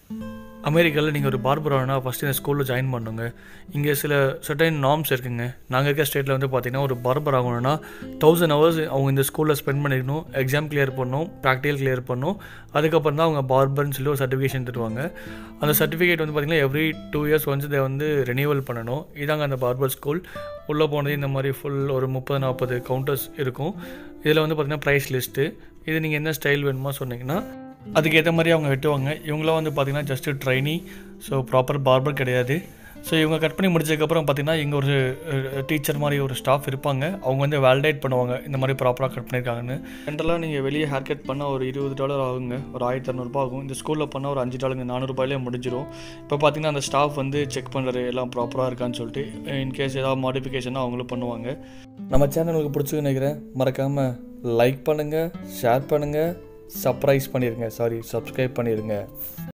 அமெரிக்காவில் நீங்கள் ஒரு பார்பர் ஆகணும்னா ஃபஸ்ட்டு இந்த ஸ்கூலில் ஜாயின் பண்ணுங்க இங்கே சில சர்டைன் நார்ம்ஸ் இருக்குங்க நாங்கள் இருக்க ஸ்டேட்டில் வந்து பார்த்தீங்கன்னா ஒரு பார்பர் ஆகணும்னா தௌசண்ட் ஹவர்ஸ் அவங்க இந்த ஸ்கூலில் ஸ்பெண்ட் பண்ணிக்கணும் எக்ஸாம் கிளியர் பண்ணணும் ப்ராக்டிகல் கிளியர் பண்ணணும் அதுக்கப்புறம் தான் அவங்க பார்பர்னு சொல்லி ஒரு சர்டிஃபிகேஷன் தருவாங்க அந்த சர்டிஃபிகேட் வந்து பார்த்திங்கன்னா எவ்ரி டூ இயர்ஸ் வந்து இதை வந்து ரெனியூவல் பண்ணணும் இதாங்க அந்த பார்பர் ஸ்கூல் உள்ளே போனது இந்த மாதிரி ஃபுல் ஒரு முப்பது நாற்பது கவுண்டர்ஸ் இருக்கும் இதில் வந்து பார்த்திங்கன்னா ப்ரைஸ் லிஸ்ட்டு இது நீங்கள் என்ன ஸ்டைல் வேணுமோ சொன்னீங்கன்னா அதுக்கேற்ற மாதிரி அவங்க வெட்டுவாங்க இவங்களாம் வந்து பார்த்திங்கன்னா just trainee so proper barber கிடையாது ஸோ இவங்க கட் பண்ணி முடிச்சதுக்கப்புறம் பார்த்திங்கன்னா இங்கே ஒரு டீச்சர் மாதிரி ஒரு ஸ்டாஃப் இருப்பாங்க அவங்க வந்து வேலிடேட் பண்ணுவாங்க இந்த மாதிரி ப்ராப்பராக கட் பண்ணியிருக்காங்கன்னு ஜென்ரலாக நீங்கள் வெளியே ஹேர் கட் பண்ணால் ஒரு இருபது டாலர் ஆகுங்க ஒரு ஆயிரத்தி இரநூறுபா ஆகும் இந்த ஸ்கூலில் பண்ணால் ஒரு அஞ்சு டாலருங்க நானூறுபாயிலே முடிஞ்சிடும் இப்போ பார்த்திங்கன்னா அந்த ஸ்டாஃப் வந்து செக் பண்ணுறது எல்லாம் ப்ராப்பராக இருக்கான்னு சொல்லிட்டு இன்கேஸ் ஏதாவது மாடிஃபிகேஷனாக அவங்களும் பண்ணுவாங்க நம்ம சேனலுக்கு பிடிச்சி நினைக்கிறேன் மறக்காமல் லைக் பண்ணுங்கள் ஷேர் பண்ணுங்கள் சர்ப்ரைஸ் பண்ணிடுங்க சாரி சப்ஸ்கிரைப் பண்ணிடுங்க